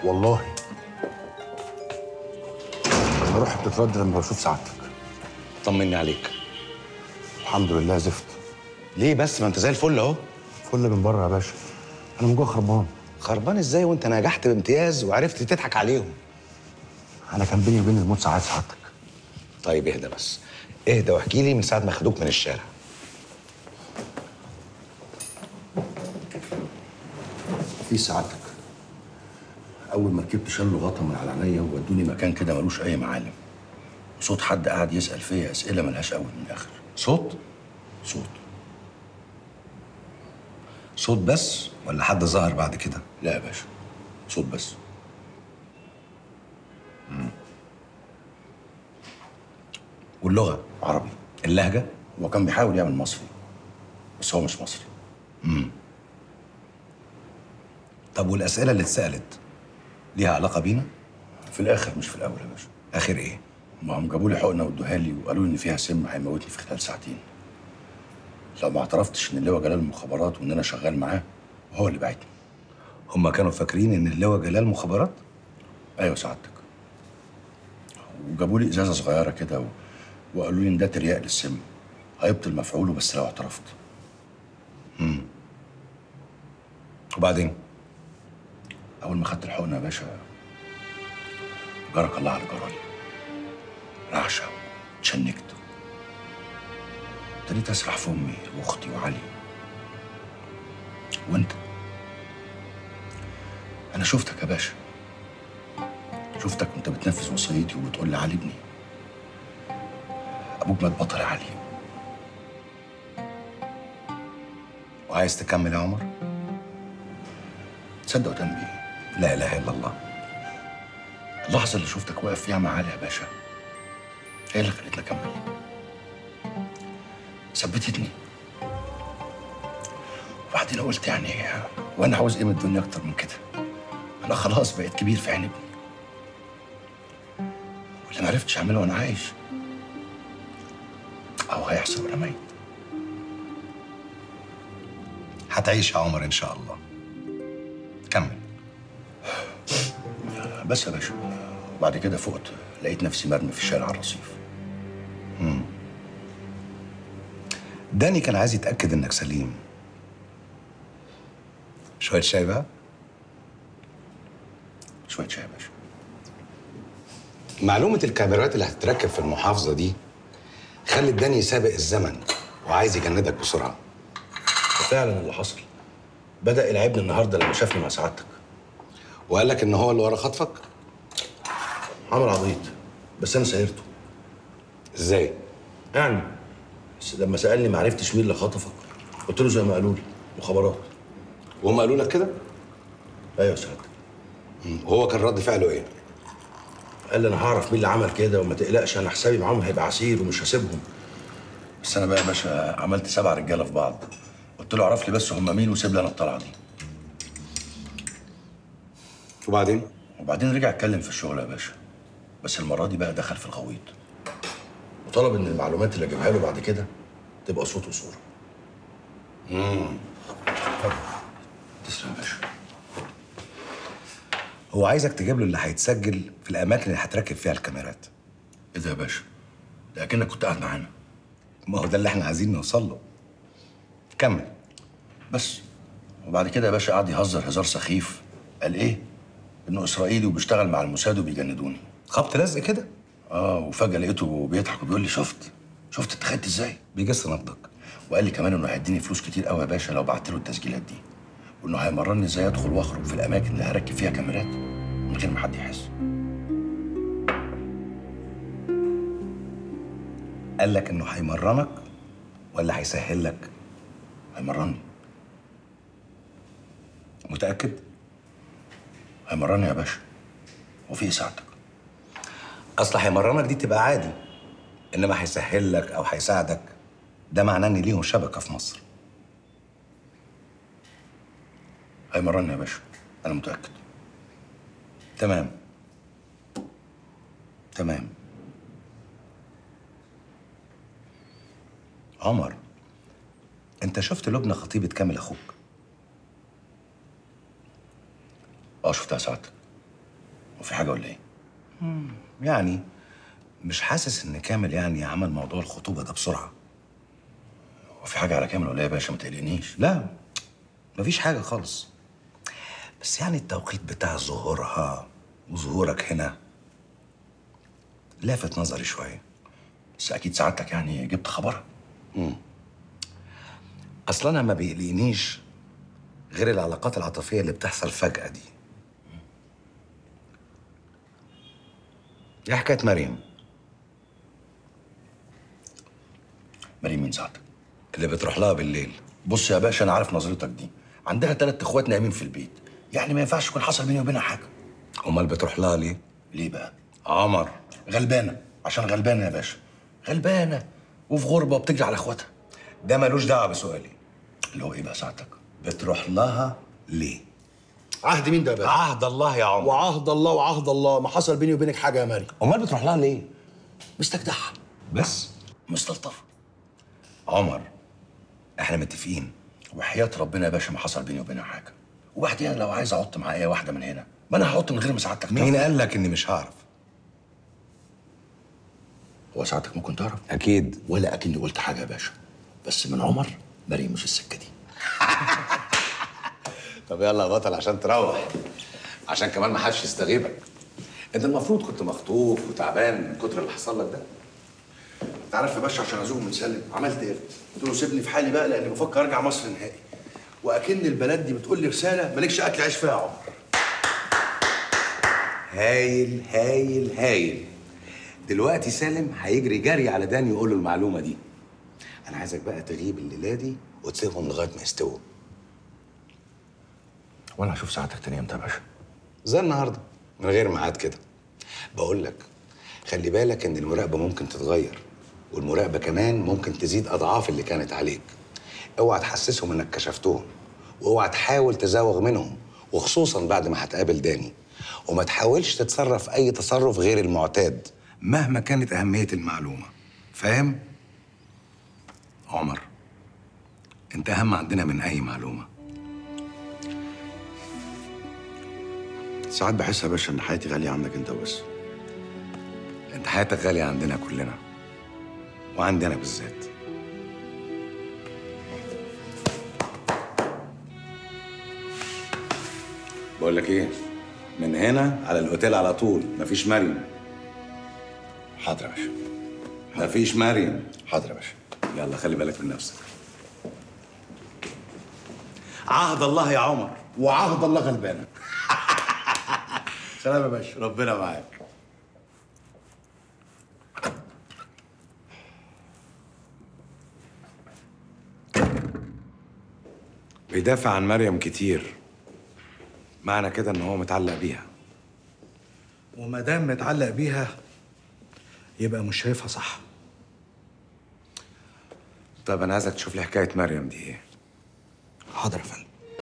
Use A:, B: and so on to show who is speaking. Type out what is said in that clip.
A: والله انا روحي بتترد لما بشوف سعادتك
B: طمني عليك
A: الحمد لله زفت
B: ليه بس ما انت زي الفل اهو
A: فل من بره يا باشا انا من جوه خربان
B: خربان ازاي وانت نجحت بامتياز وعرفت تضحك عليهم
A: انا كان بيني وبين الموت ساعات سعادتك
B: طيب اهدى بس اهدى واحكي لي من ساعه ما خدوك من الشارع
C: في سعادتك اول ما ركبت شالوا غطا من على عينيا وودوني مكان كده ملوش اي معالم صوت حد قاعد يسال فيا اسئله ملهاش اول من اخر
B: صوت
C: صوت
B: صوت بس ولا حد ظهر بعد كده
C: لا يا باشا صوت بس
B: واللغه
C: عربي
B: اللهجه
C: هو كان بيحاول يعمل مصري بس هو مش مصري
B: طب والاسئله اللي اتسالت ليها علاقه بينا
C: في الاخر مش في الاول يا باشا
B: اخر ايه
C: ما هم جابوا لي حقنه وادوها لي وقالوا لي ان فيها سم هيموتني في خلال ساعتين لو ما اعترفتش ان اللواء جلال المخابرات وان انا شغال معاه هو اللي بعتني
B: هما كانوا فاكرين ان اللواء جلال مخابرات
C: ايوه سعادتك وجابوا لي ازازه صغيره كده و... وقالوا لي ان ده ترياق للسم هيبطل مفعوله بس لو اعترفت
B: وبعدين
C: اول ما خدت الحقنه يا باشا جرك الله على جرالي رعشه اتشنكت ابتديت اسرح في امي واختي وعلي وانت انا شفتك يا باشا شفتك وانت بتنفذ وصيتي وبتقول لي علي ابني ابوك مات بطل يا علي
B: وعايز تكمل يا عمر
C: تصدق وتنبي
B: لا اله الا الله
C: اللحظه اللي شفتك واقف فيها مع علي يا باشا هي اللي خلتني اكمل ثبتتني وبعدين قلت يعني وانا عاوز ايه من الدنيا اكتر من كده انا خلاص بقيت كبير في عين ابني واللي ما عرفتش اعمله وانا عايش او هيحصل وانا ميت
B: هتعيش يا عمر ان شاء الله كمل
C: بس يا باشا بعد كده فقت لقيت نفسي مرمي في الشارع على الرصيف
B: داني كان عايز يتاكد انك سليم شويه شاي بقى
C: شويه شاي يا باشا
B: معلومه الكاميرات اللي هتتركب في المحافظه دي خلت داني يسابق الزمن وعايز يجندك بسرعه
C: فعلا اللي حصل بدا يلعبني النهارده لما شافني مع سعادتك
B: وقال لك ان هو اللي ورا خطفك
C: عمل عبيط بس انا سيرته
B: ازاي
C: يعني بس لما سالني ما عرفتش مين اللي خطفك قلت له زي ما قالوا لي مخابرات
B: وهم قالوا لك كده
C: ايوه سعادتك
B: وهو كان رد فعله ايه
C: قال لي انا هعرف مين اللي عمل كده وما تقلقش انا حسابي معاهم هيبقى عسير ومش هسيبهم بس انا بقى يا باشا عملت سبع رجاله في بعض قلت له اعرف لي بس هم مين وسيب لي انا الطلعه دي
B: وبعدين
C: وبعدين رجع اتكلم في الشغل يا باشا بس المره دي بقى دخل في الغويط وطلب ان المعلومات اللي اجيبها له بعد كده تبقى صوت وصوره تسلم يا باشا
B: هو عايزك تجيب له اللي هيتسجل في الاماكن اللي هتركب فيها الكاميرات
C: ايه ده يا باشا ده اكنك كنت قاعد معانا
B: ما هو ده اللي احنا عايزين نوصل له كمل
C: بس وبعد كده يا باشا قعد يهزر هزار سخيف قال ايه انه اسرائيلي وبيشتغل مع الموساد وبيجندوني
B: خبط لزق كده
C: اه وفجاه لقيته بيضحك وبيقول لي شفت شفت اتخذت ازاي
B: بيجس نبضك
C: وقال لي كمان انه هيديني فلوس كتير قوي يا باشا لو بعت له التسجيلات دي وانه هيمرني ازاي ادخل واخرج في الاماكن اللي هركب فيها كاميرات من غير ما حد يحس
B: قال لك انه هيمرنك ولا هيسهل لك
C: هيمرني
B: متاكد
C: هيمرني يا باشا وفي ايه ساعتك
B: اصل هيمرنك دي تبقى عادي انما هيسهل لك او هيساعدك ده معناه ان ليهم شبكه في مصر
C: هيمرني يا باشا انا متاكد
B: تمام تمام عمر انت شفت لبنى خطيبة كامل اخوك
C: اه شفتها ساعتك وفي حاجه ولا ايه
B: يعني مش حاسس ان كامل يعني عمل موضوع الخطوبه ده بسرعه
C: وفي حاجه على كامل ولا ايه يا باشا ما تقلقنيش
B: لا مفيش حاجه خالص بس يعني التوقيت بتاع ظهورها وظهورك هنا لافت نظري شويه
C: بس اكيد سعادتك يعني جبت خبرها
B: اصلا انا ما بيقلقنيش غير العلاقات العاطفيه اللي بتحصل فجاه دي ايه حكايه مريم
C: مريم مين سعادتك
B: اللي بتروح لها بالليل
C: بص يا باشا انا عارف نظرتك دي عندها ثلاث اخوات نايمين في البيت يعني ما ينفعش يكون حصل بيني وبينها حاجه
B: امال بتروح لها ليه
C: ليه بقى
B: عمر
C: غلبانه عشان غلبانه يا باشا غلبانه وفي غربه وبتجري على اخواتها
B: ده ملوش دعوه بسؤالي
C: اللي هو ايه بقى سعادتك
B: بتروح لها ليه
C: عهد مين ده يا باشا
B: عهد الله يا عمر
C: وعهد الله وعهد الله ما حصل بيني وبينك حاجه يا مريم
B: امال بتروح لها ليه
C: مستجدعها
B: بس
C: مستلطفه
B: عمر احنا متفقين
C: وحياه ربنا يا باشا ما حصل بيني وبينها حاجه وبعدين لو عايز اعط مع اي واحده من هنا ما انا هحط من غير ما سعادتك
B: مين
C: تعرف.
B: قال لك اني مش هعرف
C: هو سعادتك ممكن تعرف
B: اكيد
C: ولا اكني قلت حاجه يا باشا بس من عمر مريم مش السكه دي
B: طب يلا يا بطل عشان تروح عشان كمان ما حدش يستغيبك انت المفروض كنت مخطوف وتعبان من كتر اللي حصل لك ده
C: انت عارف يا باشا عشان ازوق من سالم عملت ايه؟ قلت له سيبني في حالي بقى لاني بفكر ارجع مصر نهائي واكن البلد دي بتقول لي رساله مالكش اكل عيش فيها يا عمر
B: هايل هايل هايل دلوقتي سالم هيجري جري على داني يقول له المعلومه دي انا عايزك بقى تغيب الليله دي وتسيبهم لغايه ما يستووا
C: وانا هشوف ساعتك تاني امتى يا باشا
B: زي النهارده من غير ميعاد كده بقول لك خلي بالك ان المراقبه ممكن تتغير والمراقبه كمان ممكن تزيد اضعاف اللي كانت عليك اوعى تحسسهم انك كشفتهم واوعى تحاول تزوغ منهم وخصوصا بعد ما هتقابل داني وما تحاولش تتصرف اي تصرف غير المعتاد مهما كانت اهميه المعلومه فاهم عمر انت اهم عندنا من اي معلومه
C: ساعات بحس يا باشا ان حياتي غاليه عندك انت وبس
B: انت حياتك غالية عندنا كلنا وعندنا بالذات بقول لك ايه من هنا على الاوتيل على طول مفيش مريم
C: حاضر يا باشا
B: مفيش مريم
C: حاضر يا باشا
B: يلا خلي بالك من نفسك عهد الله يا عمر
C: وعهد الله غلبانه سلام يا باشا
B: ربنا معاك بيدافع عن مريم كتير معنى كده ان هو متعلق بيها
D: وما دام متعلق بيها يبقى مش شايفها صح
B: طب انا عايزك تشوف لي حكايه مريم دي ايه
D: حاضر يا فندم